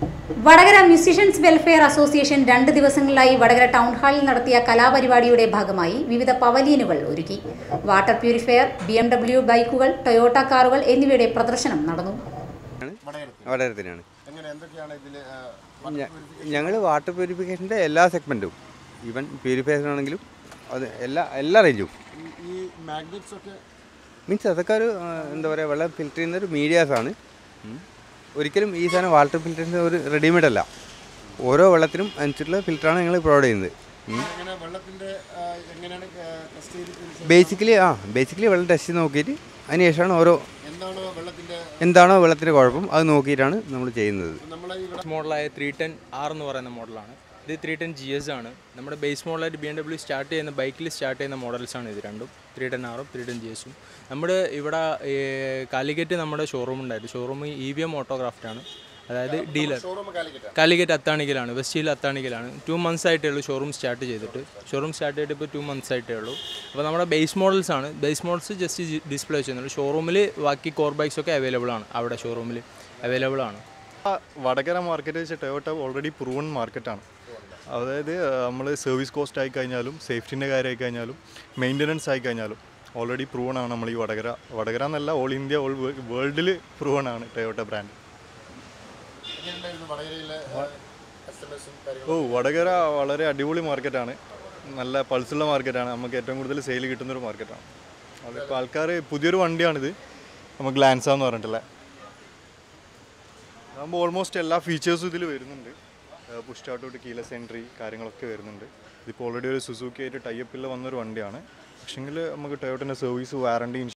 Vadakara musicians welfare association രണ്ട് ദിവസങ്ങളിലായി Vadakara town ഹാളിൽ നടത്തിയ കലാപരിപാടിയുടെ ഭാഗമായി വിവിധ പവലിയനുകൾ ഒരുക്കി water purifier B M W ബൈക്കുകൾ ടൊയോട്ട കാറുകൾ എന്നിവയുടെ പ്രദർശനം നടന്നു വടകരത്തിനാണ് എങ്ങനെ എന്തൊക്കെയാണ് ഇതിൽ ഞങ്ങൾ വാട്ടർ പ്യൂരിഫിക്കേഷൻ്റെ എല്ലാ സെഗ്മെൻറ്റും ഈവൻ പ്യൂരിഫിക്കേഷൻ ആണെങ്കിലും അത് എല്ലാ എല്ലാ റേഞ്ചും ഈ മാഗ്നറ്റ്സ് ഒക്കെ മീൻസ് അതൊക്കെ ഒരു ആ, എന്താ പറയുക വെള്ളം ഫിൽറ്റർ ചെയ്യുന്ന ഒരു മീഡിയാസാണ് ഒരിക്കലും ഈ സാധനം വാട്ടർ ഫിൽറ്ററിൻ്റെ ഒരു റെഡിമെയ്ഡ് അല്ല ഓരോ വെള്ളത്തിനും അനുസരിച്ചുള്ള ഫിൽറ്ററാണ് ഞങ്ങൾ പ്രൊവൈഡ് ചെയ്യുന്നത് എങ്ങനെ വെള്ളത്തിന്റെ ആ, എങ്ങനെയാണ് ടെസ്റ്റ് ചെയ്തിട്ട് ബേസിക്കലി ആ ബേസിക്കലി വെള്ളം ടെസ്റ്റ് ചെയ്ത് നോക്കിയിട്ട് അതിന് ശേഷമാണ് ഓരോ എന്താണ് വെള്ളത്തിന്റെ എന്താണോ വെള്ളത്തിൻ്റെ കുഴപ്പം അത് നോക്കിയിട്ടാണ് നമ്മൾ ചെയ്യുന്നത് നമ്മളെ ഇവിടെ മോഡലായ ത്രീ ടെൻ ആർ എന്ന് പറയുന്ന മോഡലാണ് ഇത് ത്രീ ടെൻ ജി എസ് ആണ് നമ്മുടെ ബേസ് മോഡലായിട്ട് ബി എം ഡബ്ല്യു സ്റ്റാർട്ട് ചെയ്യുന്ന ബൈക്കിൽ സ്റ്റാർട്ട് ചെയ്യുന്ന models ആണ് ഇത് രണ്ടും ത്രീ ടെൻ ആറും ത്രീ ടെൻ ജി എസും നമ്മുടെ ഇവിടെ ഏ, കാലിക്കറ്റ് നമ്മുടെ ഷോറൂം ഉണ്ടായിരുന്നു showroom E V M autocraft ആണ് അതായത് ഡീലർ ഷോറൂം കാലിക്കറ്റ കാലിക്കറ്റ് അത്താണിക്കലാണ് വെസ്റ്റിൽ അത്താണിക്കലാണ് ടു മന്ത്സ് ആയിട്ടേ ഉള്ളൂ ഷോറൂം സ്റ്റാർട്ട് ചെയ്തിട്ട് ഷോറൂം സ്റ്റാർട്ട് ചെയ്തിട്ട് ഇപ്പോൾ ടു മന്ത്സ് ആയിട്ടേ ഉള്ളൂ അപ്പോൾ നമ്മുടെ ബേസ് മോഡൽസ് ആണ് ബേസ് മോഡൽസ് ജസ്റ്റ് ഡിസ്പ്ലേ ചെയ്യുന്നുള്ളൂ ഷോറൂമിൽ ബാക്കി കോർ ബൈക്സ് ഒക്കെ അവൈലബിൾ ആണ് അവിടെ ഷോറൂമിൽ അവൈലബിൾ ആണ് ആ, വടകര മാർക്കറ്റ് വെച്ച് ടൊയോട്ട ഓൾറെഡി പ്രൂവൺ മാർക്കറ്റാണ് അതായത് നമ്മൾ സർവീസ് കോസ്റ്റ് ആയി കഴിഞ്ഞാലും സേഫ്റ്റിൻ്റെ കാര്യമായി കഴിഞ്ഞാലും മെയിൻ്റനൻസ് ആയി കഴിഞ്ഞാലും ഓൾറെഡി പ്രൂവൺ ആണ് നമ്മൾ ഈ വടകര വടകര എന്നല്ല ഓൾ ഇന്ത്യ ഓൾ വേൾഡിൽ പ്രൂവൺ ആണ് ടൊയോട്ട ബ്രാൻഡ് എങ്ങനെയുണ്ടായിരുന്നു വടകരയിലെ എസ് എം എസും ഓ വടകര വളരെ അടിപൊളി മാർക്കറ്റാണ് നല്ല പൾസുള്ള മാർക്കറ്റാണ് നമുക്ക് ഏറ്റവും കൂടുതൽ സെയിൽ കിട്ടുന്നൊരു മാർക്കറ്റാണ് അതിപ്പോൾ ആൾക്കാർ പുതിയൊരു വണ്ടിയാണിത് നമുക്ക് ഗ്ലാൻസ എന്ന് പറഞ്ഞിട്ടുള്ള അതാകുമ്പോൾ ഓൾമോസ്റ്റ് എല്ലാ ഫീച്ചേഴ്സും ഇതിൽ വരുന്നുണ്ട് പുഷ് സ്റ്റാർട്ട് തൊട്ട് കീലസ് എൻട്രി കാര്യങ്ങളൊക്കെ വരുന്നുണ്ട് ഇതിപ്പോൾ ഓൾറെഡി ഒരു സുസുക്കി ആയിട്ട് ടൈപ്പിൽ വന്നൊരു വണ്ടിയാണ് പക്ഷേങ്കിൽ നമുക്ക് ടൊയോട്ടിൻ്റെ സർവീസ് വാറണ്ടി